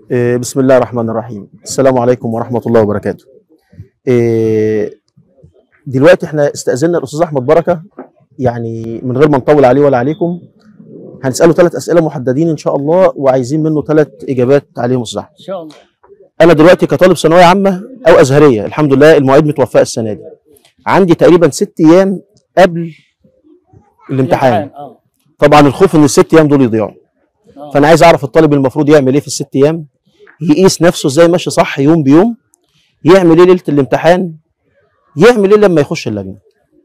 إيه، بسم الله الرحمن الرحيم السلام عليكم ورحمة الله وبركاته إيه، دلوقتي احنا استأذنا الأستاذ أحمد بركة يعني من غير ما نطول عليه ولا عليكم هنسأله ثلاث أسئلة محددين إن شاء الله وعايزين منه ثلاث إجابات عليهم أستاذ أحمد ان شاء الله أنا دلوقتي كطالب ثانوية عامة أو أزهرية الحمد لله المواعيد متوفقة السنة دي عندي تقريبا ست أيام قبل الامتحان اه طبعا الخوف إن الست أيام دول يضيعوا آه. فأنا عايز أعرف الطالب المفروض يعمل إيه في الست أيام يقيس نفسه ازاي ماشي صح يوم بيوم يعمل ايه ليله الامتحان يعمل ايه لما يخش اللجنه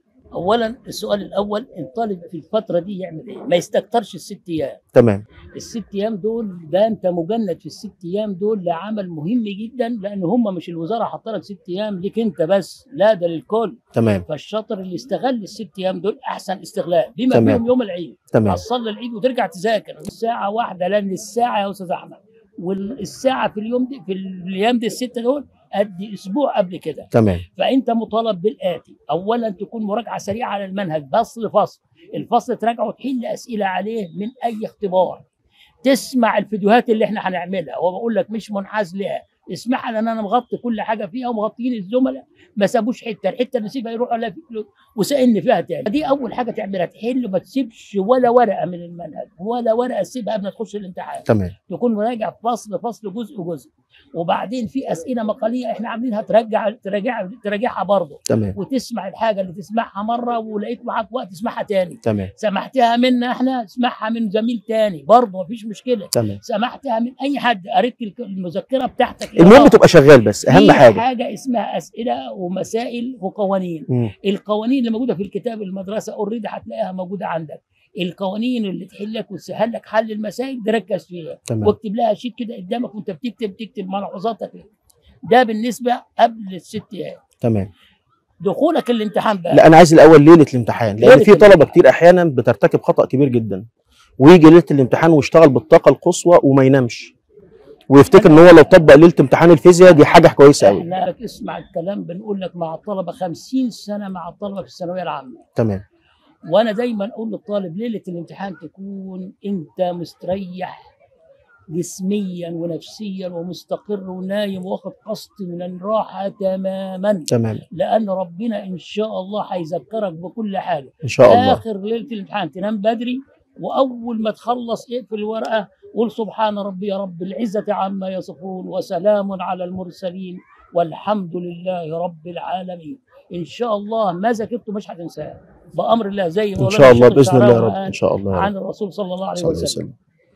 اولا السؤال الاول الطالب في الفتره دي يعمل ايه؟ ما يستكترش الست ايام، تمام الست ايام دول ده انت مجند في الست ايام دول لعمل مهم جدا لان هم مش الوزاره حاطه لك ست ايام ليك انت بس لا ده للكل تمام فالشاطر اللي استغل الست ايام دول احسن استغلال بما تمام. فيهم يوم العيد تمام هتصلي العيد وترجع تذاكر الساعه واحده لان الساعه يا استاذ احمد والساعه في اليوم دي في الايام دي السته دول قد اسبوع قبل كده تمام فانت مطالب بالاتي اولا تكون مراجعه سريعه على المنهج فصل فصل الفصل تراجعه وتحل اسئله عليه من اي اختبار تسمع الفيديوهات اللي احنا هنعملها وبقول لك مش منحاز لها اسمعها لان انا مغطي كل حاجه فيها ومغطيين الزملاء ما سابوش حته الحته اللي سيبها يروح على وسالني فيها تاني دي اول حاجه تعملها تحل ما تسيبش ولا ورقه من المنهج ولا ورقه تسيبها قبل ما تخش الامتحان تمام تكون مراجع فصل فصل جزء جزء وبعدين في اسئله مقاليه احنا عاملينها ترجع تراجع تراجعها برضه تمام وتسمع الحاجه اللي تسمعها مره ولقيت معاك وقت تسمعها تاني تمام سمعتها منا احنا اسمعها من زميل تاني برضه مفيش مشكله تمام سمعتها من اي حد قريت المذكره بتاعتك المهم تبقى شغال بس اهم في حاجه حاجه اسمها اسئله ومسائل وقوانين مم. القوانين اللي موجوده في الكتاب المدرسه اوريدي هتلاقيها موجوده عندك القوانين اللي تحل لك وتسهل لك حل المسائل دي ركز فيها تمام واكتب لها شيت كده قدامك وانت بتكتب تكتب ملاحظاتك ده بالنسبه قبل الست ايام تمام دخولك الامتحان بقى لا انا عايز الاول ليله الامتحان لان ليلة في طلبه الامتحان. كتير احيانا بترتكب خطا كبير جدا ويجي ليله الامتحان ويشتغل بالطاقه القصوى وما ينامش ويفتكر ان هو لو طبق ليله امتحان الفيزياء دي حاجه كويسه قوي احنا لك اسمع الكلام بنقول لك مع الطلبه 50 سنه مع الطلبه في الثانويه العامه تمام وانا دايما اقول للطالب ليله الامتحان تكون انت مستريح جسميا ونفسيا ومستقر ونايم واخد قسط من الراحه تماما تمام لان ربنا ان شاء الله هيذكرك بكل حاجه ان شاء الله اخر ليله الامتحان تنام بدري واول ما تخلص اقفل الورقه قول سبحان ربي رب العزه عما يصفون وسلام على المرسلين والحمد لله رب العالمين ان شاء الله ما ذاكرته مش هتنساه بامر الله زي ان مولانا شاء الله الشيخ باذن الله يا الشعراوي رب قال ان شاء الله يا عن رب الرسول صلى الله عليه صلى الله عليه وسلم وسلم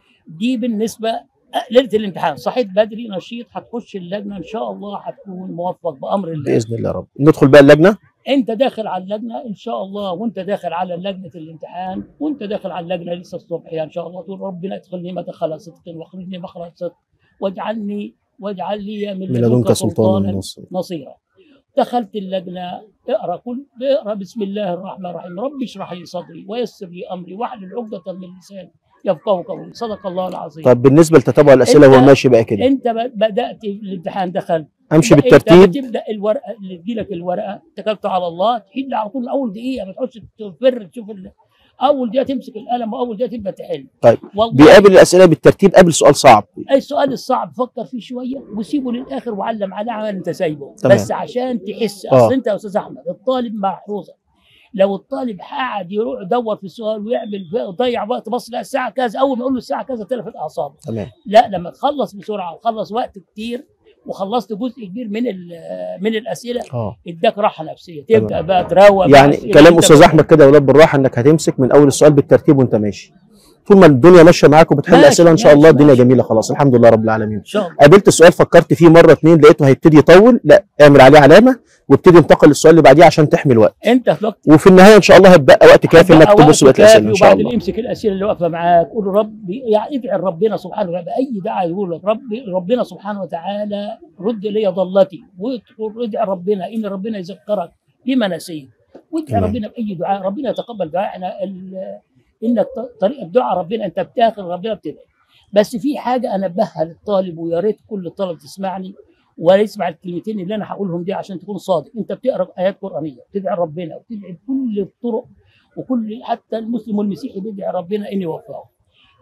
دي بالنسبه ليله الامتحان صحيت بدري نشيط هتخش اللجنه ان شاء الله هتكون موفق بامر الله باذن الله يا رب ندخل بقى اللجنه انت داخل على اللجنه ان شاء الله وانت داخل على لجنه الامتحان وانت داخل على اللجنه لسه الصبح يعني ان شاء الله تقول ربنا ادخلني مدخل صدق واخرجني مخرج صدق واجعلني واجعل لي من, من لدنك سلطان النصر نصيرا دخلت اللجنه اقرا كل اقرا بسم الله الرحمن الرحيم رب اشرح لي صدري ويسر لي امري واحلل عقده من لساني يفقهوا قولي صدق الله العظيم طب بالنسبه لتتابع الاسئله انت- هو ماشي بقى كده انت ب- بدات الامتحان دخلت امشي انت بالترتيب بتبدا الورقه اللي تجيلك الورقه اتكلت على الله تحل على طول من اول دقيقه ما تقعدش تفر تشوف ال... اول دقيقه تمسك القلم واول دقيقه تبدا تحل طيب والله بيقابل الاسئله بالترتيب قبل سؤال صعب اي السؤال الصعب فكر فيه شويه وسيبه للاخر وعلم عليه عمل انت سايبه تمام. بس عشان تحس اه. اصل انت يا استاذ احمد الطالب محفوظه لو الطالب قاعد يروح يدور في السؤال ويعمل يضيع وقت بص لا الساعه كذا اول ما يقول له الساعه كذا تلفت اعصابه تمام لا لما تخلص بسرعه وخلص وقت كتير وخلصت جزء كبير من ال- من الاسئله اه اداك راحه نفسيه تبدا تمام. بقى تروق يعني بقى كلام أنت استاذ بقى- احمد كده يا ولاد بالراحه انك هتمسك من اول السؤال بالترتيب وانت ماشي طول ما الدنيا ماشيه معاك وبتحل ماشي، اسئله ان شاء ماشي، الله الدنيا ماشي. جميله خلاص الحمد لله رب العالمين ان شاء الله قابلت السؤال فكرت فيه مره اتنين لقيته هيبتدي يطول لا اعمل عليه علامه وابتدي انتقل للسؤال اللي بعديه عشان تحمي الوقت انت في وقت وفي النهايه ان شاء الله هتبقى وقت كافي انك هتبقى تبص وقت بقيه الاسئله كافي ان شاء وبعدين الله امسك الاسئله اللي واقفه معاك قول ربي يعني ادعي ربنا سبحانه وتعالى باي دعاء يقول لك ربي ربنا سبحانه وتعالى رد لي ضلتي وادعي ربنا ان ربنا يذكرك بما نسيت وادعي تمام. ربنا باي دعاء ربنا يتقبل دعائنا ال- انك ط- طريقه دعاء ربنا انت بتاخذ ربنا بتدعي بس في حاجه انبهها للطالب ويا ريت كل الطلبه تسمعني ويسمع الكلمتين اللي انا هقولهم دي عشان تكون صادق انت بتقرا ايات قرانيه بتدعي ربنا وتدعي بكل الطرق وكل حتى المسلم والمسيحي بيدعي ربنا ان يوفقه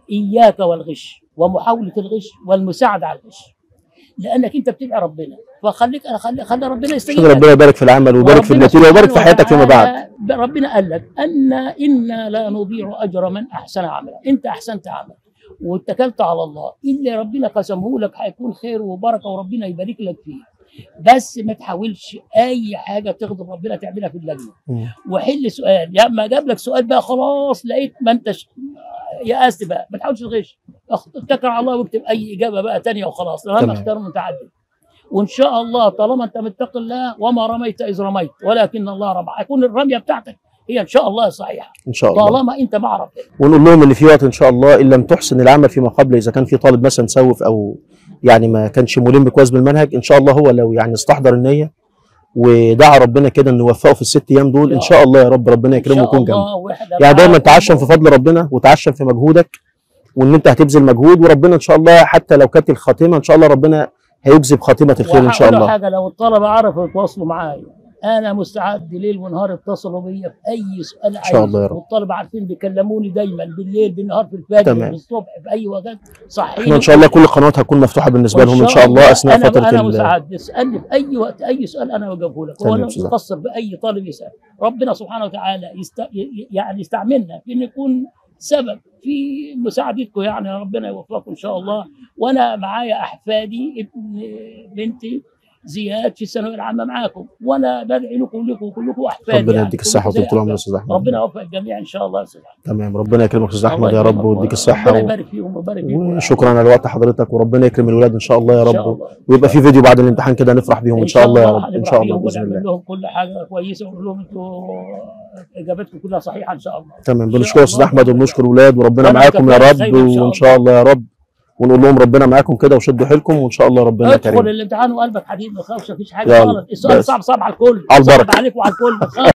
اياك والغش ومحاوله الغش والمساعده على الغش لانك انت بتدعي ربنا فخليك خلي, خلي ربنا يستجيب عشان لك. ربنا يبارك في العمل ويبارك في وربنا النتيجه ويبارك في سبحانه حياتك فيما بعد وتعالى ربنا قال لك ان انا لا نضيع اجر من احسن عملا انت احسنت عمل واتكلت على الله اللي ربنا قسمه لك هيكون خير وبركه وربنا يبارك لك فيه بس ما تحاولش اي حاجه تغضب ربنا تعملها في اللجنه مم. وحل سؤال يا اما جاب لك سؤال بقى خلاص لقيت ما انتش يأست بقى ما تحاولش تغش اخ- اتكل على الله واكتب اي اجابه بقى تانية وخلاص لان تمام. اختيار متعدد وان شاء الله طالما انت متقي الله وما رميت اذ رميت ولكن الله رمى هيكون الرميه بتاعتك هي ان شاء الله صحيحه ان شاء الله طالما انت مع ربنا ونقول لهم ان في وقت ان شاء الله ان لم تحسن العمل فيما قبل اذا كان في طالب مثلا سوف او يعني ما كانش ملم كويس بالمنهج ان شاء الله هو لو يعني استحضر النيه ودعا ربنا كده انه يوفقه في الست ايام دول ان شاء الله يا رب ربنا ان يكرمه شاء ويكون جنبه الله وحده يعني دايما معاك. تعشم في فضل ربنا وتعشم في مجهودك وان انت هتبذل مجهود وربنا ان شاء الله حتى لو كانت الخاتمه ان شاء الله ربنا هيجزي بخاتمه الخير ان شاء وهقول الله حاجه لو الطلبه عرفوا يتواصلوا معايا انا مستعد ليل ونهار اتصلوا بيا في اي سؤال إن شاء الله يا رب. والطلبه عارفين بيكلموني دايما بالليل بالنهار في الفجر تمام. في الصبح في اي وقت صحيح احنا ان شاء الله كل القنوات هتكون مفتوحه بالنسبه لهم ان شاء الله اثناء أنا فتره انا ال- مساعد اسالني في اي وقت اي سؤال انا بجاوبه لك تمام ولا أستاذ. مقصر باي طالب يسال ربنا سبحانه وتعالى يست... يعني يستعملنا في ان نكون سبب في مساعدتكم يعني ربنا يوفقكم ان شاء الله وانا معايا احفادي ابن بنتي زياد في الثانويه العامه معاكم وانا بدعي لكم لكم كلكم احفادي ربنا يعني يديك الصحه كلكم زي وطول العمر يا أحفادي. استاذ احمد ربنا يوفق الجميع ان شاء الله يا استاذ أحمد. تمام ربنا يكرمك يا استاذ الله احمد يا رب يكرمك. ويديك الصحه ربنا و... يبارك فيهم ويبارك فيهم وشكرا على وقت حضرتك وربنا يكرم الولاد ان شاء الله يا إن شاء رب الله. ويبقى في فيديو بعد الامتحان كده نفرح بيهم ان شاء الله يا رب ان هنفرح شاء الله بيهم باذن ونعمل الله لهم كل حاجه كويسه ونقول لهم انتوا اجابتكم كلها صحيحه ان شاء الله تمام شاء بنشكر استاذ الله. احمد وبنشكر الولاد وربنا ربنا معاكم يا يكرمك رب دايما إن شاء وان شاء الله يا رب ونقول لهم ربنا معاكم كده وشدوا حيلكم وان شاء الله ربنا ادخل كريم الامتحان وقلبك حديد ما تخافش مفيش حاجه يلا. خالص السؤال بس. صعب صعب على الكل على صعب البركة. عليك وعلى الكل ما تخافش